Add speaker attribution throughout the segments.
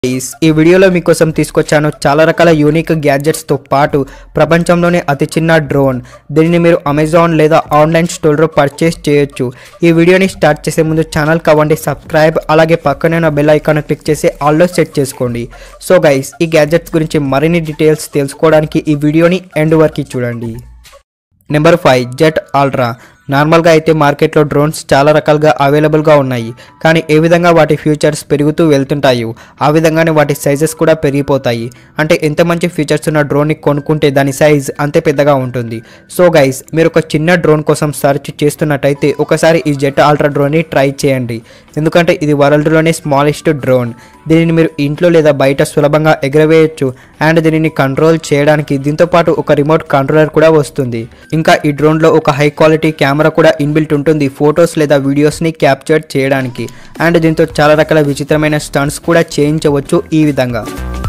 Speaker 1: guys ఈ వీడియోలో మీకోసం తీసుకొచ్చాను చాలా రకాల యూనిక్ గ్యాడ్జెట్స్తో పాటు ప్రపంచంలోనే అతి చిన్న డ్రోన్ దీనిని మీరు అమెజాన్ లేదా ఆన్లైన్ స్టోర్లో పర్చేస్ చేయొచ్చు ఈ వీడియోని స్టార్ట్ చేసే ముందు ఛానల్ కావండి సబ్స్క్రైబ్ అలాగే పక్కనే ఉన్న బెల్ ఐకాన్ క్లిక్ చేసి ఆల్లో సెట్ చేసుకోండి సో గైస్ ఈ గ్యాడ్జెట్స్ గురించి మరిన్ని డీటెయిల్స్ తెలుసుకోవడానికి ఈ వీడియోని ఎండ్ వరకు చూడండి నెంబర్ ఫైవ్ జెట్ ఆల్ట్రా నార్మల్గా అయితే మార్కెట్లో డ్రోన్స్ చాలా రకాలుగా అవైలబుల్గా ఉన్నాయి కానీ ఏ విధంగా వాటి ఫ్యూచర్స్ పెరుగుతూ వెళ్తుంటాయి ఆ విధంగానే వాటి సైజెస్ కూడా పెరిగిపోతాయి అంటే ఎంత మంచి ఫీచర్స్ ఉన్న డ్రోన్ని కొనుక్కుంటే దాని సైజ్ అంతే పెద్దగా ఉంటుంది సో గైస్ మీరు ఒక చిన్న డ్రోన్ కోసం సెర్చ్ చేస్తున్నట్టయితే ఒకసారి ఈ జెట్ ఆల్ట్రా డ్రోన్ని ట్రై చేయండి ఎందుకంటే ఇది వరల్డ్లోనే స్మాలెస్ట్ డ్రోన్ దీనిని మీరు ఇంట్లో లేదా బయట సులభంగా ఎగరవేయచ్చు అండ్ దీనిని కంట్రోల్ చేయడానికి దీంతో పాటు ఒక రిమోట్ కంట్రోలర్ కూడా వస్తుంది ఇంకా ఈ డ్రోన్లో ఒక హై క్వాలిటీ కెమెరా కూడా ఇన్బిల్ట్ ఉంటుంది ఫొటోస్ లేదా వీడియోస్ని క్యాప్చర్ చేయడానికి అండ్ దీంతో చాలా రకాల విచిత్రమైన స్టంట్స్ కూడా చేయించవచ్చు ఈ విధంగా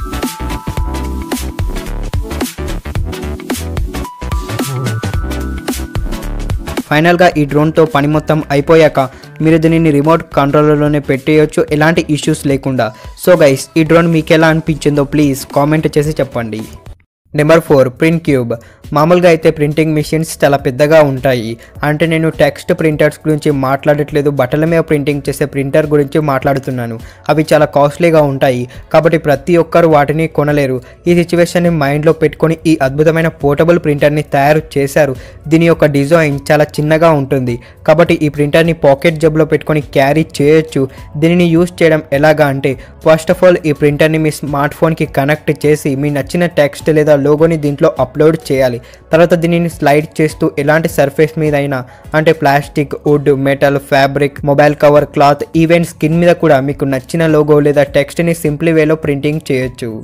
Speaker 1: ఫైనల్గా ఈ డ్రోన్తో పని మొత్తం అయిపోయాక మీరు దీనిని రిమోట్ కంట్రోలర్లోనే పెట్టేయచ్చు ఎలాంటి ఇష్యూస్ లేకుండా సో గైస్ ఈ డ్రోన్ మీకు ఎలా అనిపించిందో ప్లీజ్ కామెంట్ చేసి చెప్పండి నెంబర్ ఫోర్ ప్రింట్ క్యూబ్ మామూలుగా అయితే ప్రింటింగ్ మిషన్స్ చాలా పెద్దగా ఉంటాయి అంటే నేను టెక్స్ట్ ప్రింటర్స్ గురించి మాట్లాడట్లేదు బట్టల మీద ప్రింటింగ్ చేసే ప్రింటర్ గురించి మాట్లాడుతున్నాను అవి చాలా కాస్ట్లీగా ఉంటాయి కాబట్టి ప్రతి ఒక్కరు వాటిని కొనలేరు ఈ సిచ్యువేషన్ని మైండ్లో పెట్టుకొని ఈ అద్భుతమైన పోర్టబుల్ ప్రింటర్ని తయారు చేశారు దీని యొక్క డిజైన్ చాలా చిన్నగా ఉంటుంది కాబట్టి ఈ ప్రింటర్ని పాకెట్ జబ్లో పెట్టుకొని క్యారీ చేయొచ్చు దీనిని యూస్ చేయడం ఎలాగా అంటే ఫస్ట్ ఆఫ్ ఆల్ ఈ ప్రింటర్ని మీ స్మార్ట్ ఫోన్కి కనెక్ట్ చేసి మీ నచ్చిన టెక్స్ట్ లేదా లోగోని దీంట్లో అప్లోడ్ చేయాలి తర్వాత దీనిని స్లైడ్ చేస్తూ ఎలాంటి సర్ఫేస్ మీద అయినా అంటే plastic wood metal fabric mobile cover cloth even skin మీద కూడా మీకు నచ్చిన లోగో లేదా టెక్స్ట్ని సింప్లీ వేలో ప్రింటింగ్ చేయొచ్చు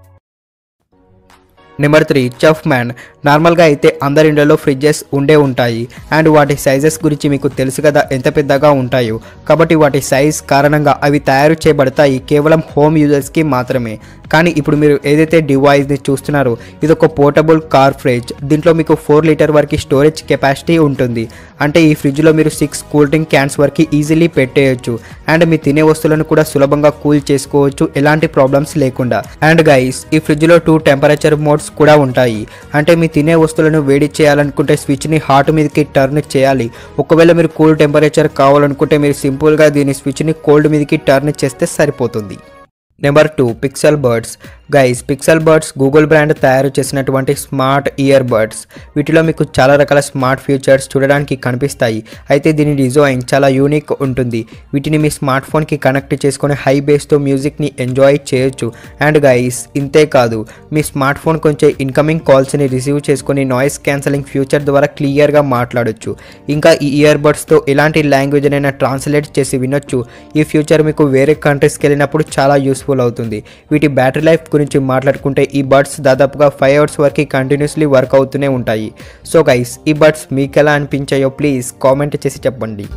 Speaker 1: నెంబర్ త్రీ చఫ్ మ్యాన్ నార్మల్గా అయితే అందరి ఇండ్లలో ఫ్రిడ్జెస్ ఉండే ఉంటాయి అండ్ వాటి సైజెస్ గురించి మీకు తెలుసు కదా ఎంత పెద్దగా ఉంటాయో కాబట్టి వాటి సైజ్ కారణంగా అవి తయారు చేయబడతాయి కేవలం హోమ్ యూజర్స్కి మాత్రమే కానీ ఇప్పుడు మీరు ఏదైతే డివైస్ని చూస్తున్నారో ఇది ఒక పోర్టబుల్ కార్ ఫ్రిడ్జ్ దీంట్లో మీకు ఫోర్ లీటర్ వరకు స్టోరేజ్ కెపాసిటీ ఉంటుంది అంటే ఈ ఫ్రిడ్జ్లో మీరు సిక్స్ కూల్ డ్రింక్ క్యాన్స్ వరకు ఈజీలీ పెట్టేయచ్చు అండ్ మీ తినే వస్తువులను కూడా సులభంగా కూల్ చేసుకోవచ్చు ఎలాంటి ప్రాబ్లమ్స్ లేకుండా అండ్ గైస్ ఈ ఫ్రిడ్జ్లో టూ టెంపరేచర్ మోడ్స్ కూడా ఉంటాయి అంటే మీ తినే వస్తువులను వేడి చేయాలనుకుంటే స్విచ్ని హాట్ మీదకి టర్న్ చేయాలి ఒకవేళ మీరు కూల్ టెంపరేచర్ కావాలనుకుంటే మీరు సింపుల్గా దీని స్విచ్ని కోల్డ్ మీదకి టర్న్ చేస్తే సరిపోతుంది number two pixel birds guys pixel birds Google brand తయారు చేసినటువంటి స్మార్ట్ ఇయర్ బర్డ్స్ వీటిలో మీకు చాలా రకాల స్మార్ట్ ఫీచర్స్ చూడడానికి కనిపిస్తాయి అయితే దీని డిజైన్ చాలా యూనిక్ ఉంటుంది వీటిని మీ స్మార్ట్ ఫోన్కి కనెక్ట్ చేసుకొని హై బేస్తో మ్యూజిక్ని ఎంజాయ్ చేయొచ్చు అండ్ గైస్ ఇంతే కాదు మీ స్మార్ట్ ఫోన్ కొంచెం ఇన్కమింగ్ కాల్స్ని రిసీవ్ చేసుకొని నాయిస్ క్యాన్సలింగ్ ఫ్యూచర్ ద్వారా క్లియర్గా మాట్లాడొచ్చు ఇంకా ఈ ఇయర్ బడ్స్తో ఎలాంటి లాంగ్వేజ్ అయినా ట్రాన్స్లేట్ చేసి వినొచ్చు ఈ ఫ్యూచర్ మీకు వేరే కంట్రీస్కి వెళ్ళినప్పుడు చాలా యూస్ఫుల్ అవుతుంది వీటి బ్యాటరీ లైఫ్ గురించి మాట్లాడుకుంటే ఈ బడ్స్ దాదాపుగా ఫైవ్ అవర్స్ వరకు కంటిన్యూస్లీ వర్క్ అవుతూనే ఉంటాయి సో గైస్ ఈ బడ్స్ మీకు ఎలా అనిపించాయో ప్లీజ్ కామెంట్ చేసి చెప్పండి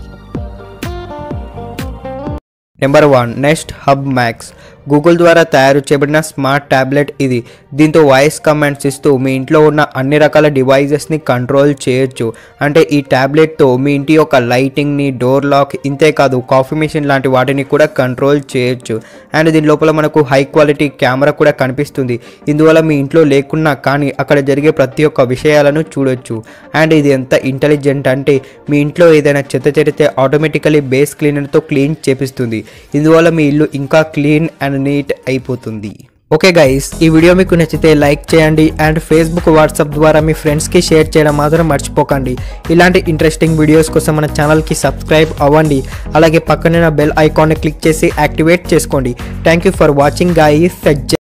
Speaker 1: number one next hub max Google ద్వారా తయారు చేయబడిన స్మార్ట్ ట్యాబ్లెట్ ఇది దీంతో వాయిస్ కమాండ్స్ ఇస్తూ మీ ఇంట్లో ఉన్న అన్ని రకాల డివైజెస్ని కంట్రోల్ చేయొచ్చు అంటే ఈ ట్యాబ్లెట్తో మీ ఇంటి యొక్క లైటింగ్ని డోర్ లాక్ ఇంతే కాదు కాఫీ మిషన్ లాంటి వాటిని కూడా కంట్రోల్ చేయొచ్చు అండ్ దీని లోపల మనకు హై క్వాలిటీ కెమెరా కూడా కనిపిస్తుంది ఇందువల్ల మీ ఇంట్లో లేకున్నా కానీ అక్కడ జరిగే ప్రతి ఒక్క విషయాలను చూడొచ్చు అండ్ ఇది ఎంత ఇంటెలిజెంట్ అంటే మీ ఇంట్లో ఏదైనా చెత్త చెడితే ఆటోమేటికలీ బేస్ క్లీనర్తో క్లీన్ చేపిస్తుంది ఇందువల్ల మీ ఇల్లు ఇంకా క్లీన్ అండ్ నీట్ అయిపోతుంది ఓకే గైస్ ఈ వీడియో మీకు నచ్చితే లైక్ చేయండి అండ్ ఫేస్బుక్ వాట్సాప్ ద్వారా మీ ఫ్రెండ్స్కి షేర్ చేయడం మాత్రం మర్చిపోకండి ఇలాంటి ఇంట్రెస్టింగ్ వీడియోస్ కోసం మన ఛానల్కి సబ్స్క్రైబ్ అవ్వండి అలాగే పక్కన బెల్ ఐకాన్ని క్లిక్ చేసి యాక్టివేట్ చేసుకోండి thank you for watching guys